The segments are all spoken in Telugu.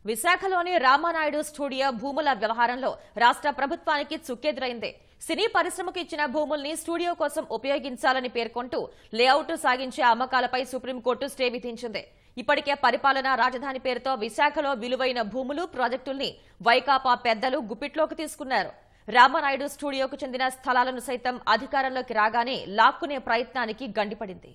విశాఖలోని రామానాయుడు స్టూడియో భూముల వ్యవహారంలో రాష్ట్ర ప్రభుత్వానికి చుక్కెదురైంది సినీ పరిశ్రమకు ఇచ్చిన భూముల్ని స్టూడియో కోసం ఉపయోగించాలని పేర్కొంటూ లేఅవుట్ సాగించే అమ్మకాలపై సుప్రీంకోర్టు స్టే విధించింది ఇప్పటికే పరిపాలనా రాజధాని పేరుతో విశాఖలో విలువైన భూములు ప్రాజెక్టుల్ని వైకాపా పెద్దలు గుప్పిట్లోకి తీసుకున్నారు రామానాయుడు స్టూడియోకు చెందిన స్థలాలను సైతం అధికారంలోకి రాగానే లాక్కునే ప్రయత్నానికి గండిపడింది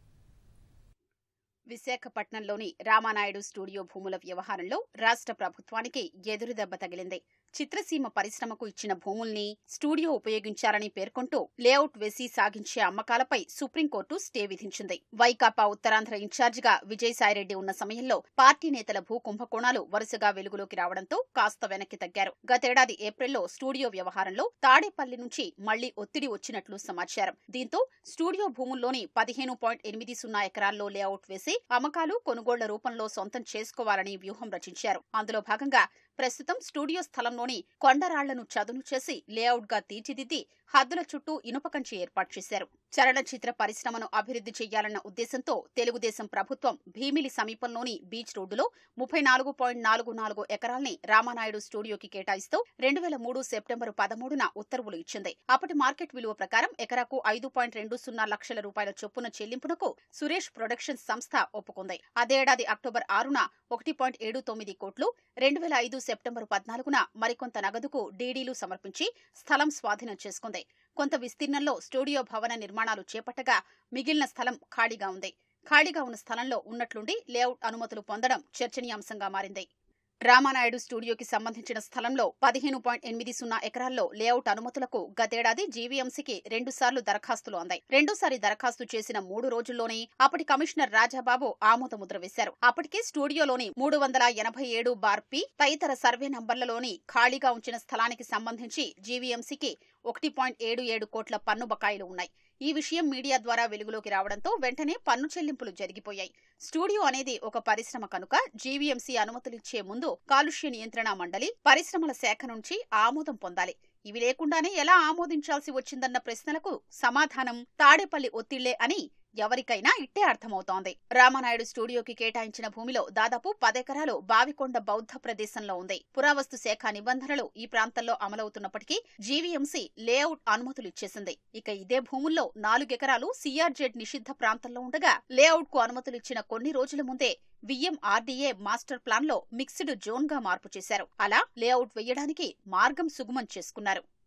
విశాఖపట్నంలోని రామానాయుడు స్టూడియో భూముల వ్యవహారంలో రాష్ట్ర ప్రభుత్వానికి ఎదురుదెబ్బ తగిలింది చిత్రసీమ పరిశ్రమకు ఇచ్చిన భూముల్ని స్టూడియో ఉపయోగించారని పేర్కొంటూ లేఅవుట్ వేసి సాగించే అమ్మకాలపై సుప్రీంకోర్టు స్టే విధించింది వైకాపా ఉత్తరాంధ్ర ఇన్ఛార్జిగా విజయసాయిరెడ్డి ఉన్న సమయంలో పార్టీ నేతల భూ కుంభకోణాలు వరుసగా వెలుగులోకి రావడంతో కాస్త వెనక్కి తగ్గారు గతేడాది ఏప్రిల్లో స్టూడియో వ్యవహారంలో తాడేపల్లి నుంచి మళ్లీ ఒత్తిడి వచ్చినట్లు సమాచారం దీంతో స్టూడియో భూముల్లోని పదిహేను పాయింట్ ఎనిమిది సున్నా ఎకరాల్లో లేఅవుట్ వేసి అమ్మకాలు కొనుగోళ్ల రూపంలో సొంతం చేసుకోవాలని వ్యూహం రచించారు అందులో భాగంగా ప్రస్తుతం స్టూడియో స్థలంలోని కొండరాళ్లను చదును చేసి లేఅవుట్ గా తీర్చిదిద్ది హద్దుల చుట్టూ ఇనుప కంచి ఏర్పాటు చేశారు చలనచిత్ర పరిశ్రమను అభివృద్ధి చేయాలన్న ఉద్దేశంతో తెలుగుదేశం ప్రభుత్వం భీమిలి సమీపంలోని బీచ్ రోడ్డులో ముప్పై నాలుగు పాయింట్ నాలుగు నాలుగు ఎకరాల్ని రామానాయుడు స్టూడియోకి కేటాయిస్తూ రెండు వేల మూడు సెప్టెంబరు పదమూడున ఉత్తర్వులు ఇచ్చింది అప్పటి మార్కెట్ విలువ ప్రకారం ఎకరాకు ఐదు పాయింట్ రెండు సున్నా లక్షల రూపాయల చొప్పున చెల్లింపునకు సురేష్ ప్రొడక్షన్స్ సంస్థ ఒప్పుకుంది అదేడాది అక్టోబర్ ఆరున ఒకటి పాయింట్ ఏడు తొమ్మిది కోట్లు రెండు వేల ఐదు సెప్టెంబరు పద్నాలుగున మరికొంత నగదుకు డీడీలు సమర్పించి స్థలం స్వాధీనం చేసుకుంది కొంత విస్తీర్ణంలో స్టూడియో భవన నిర్మాణాలు చేపట్టగా మిగిలిన స్థలం ఖాళీగా ఉంది ఖాళీగా ఉన్న స్థలంలో ఉన్నట్లుండి లేఅవుట్ అనుమతులు పొందడం చర్చనీయాంశంగా మారింది రామానాయుడు స్టూడియోకి సంబంధించిన స్థలంలో పదిహేను పాయింట్ ఎనిమిది సున్నా ఎకరాల్లో లేఅవుట్ అనుమతులకు గతేడాది జీవీఎంసీకి రెండుసార్లు దరఖాస్తులు అందాయి రెండోసారి దరఖాస్తు చేసిన మూడు రోజుల్లోనే అప్పటి కమిషనర్ రాజాబాబు ఆమోద ముద్ర వేశారు అప్పటికే స్టూడియోలోని మూడు వందల ఎనభై ఏడు బార్ పి తదితర సర్వే నంబర్లలోని ఖాళీగా ఉంచిన స్థలానికి సంబంధించి జీవీఎంసీకి ఒకటి పాయింట్ ఏడు ఏడు కోట్ల పన్ను బకాయిలు ఉన్నాయి ఈ విషయం మీడియా ద్వారా వెలుగులోకి రావడంతో వెంటనే పన్ను చెల్లింపులు జరిగిపోయాయి స్టూడియో అనేది ఒక పరిశ్రమ కనుక జీవీఎంసీ అనుమతులిచ్చే ముందు కాలుష్య నియంత్రణ మండలి పరిశ్రమల శాఖ నుంచి ఆమోదం పొందాలి ఇవి లేకుండానే ఎలా ఆమోదించాల్సి వచ్చిందన్న ప్రశ్నలకు సమాధానం తాడేపల్లి ఒత్తిళ్లే అని ఎవరికైనా ఇట్టే అర్థమవుతోంది రామానాయుడు స్టూడియోకి కేటాయించిన భూమిలో దాదాపు పదెకరాలు బావికొండ బౌద్ధ ప్రదేశంలో ఉంది పురావస్తు శాఖ నిబంధనలు ఈ ప్రాంతంలో అమలవుతున్నప్పటికీ జీవీఎంసీ లేఅవుట్ అనుమతులు ఇచ్చేసింది ఇక ఇదే భూముల్లో నాలుగెకరాలు సిఆర్జెడ్ నిషిద్ధ ప్రాంతంలో ఉండగా లేఅవుట్ కు అనుమతులు ఇచ్చిన కొన్ని రోజుల ముందే విఎంఆర్డీఏ మాస్టర్ ప్లాన్ లో మిక్స్డ్ జోన్ గా మార్పు చేశారు అలా లేఅవుట్ వేయడానికి మార్గం సుగమం చేసుకున్నారు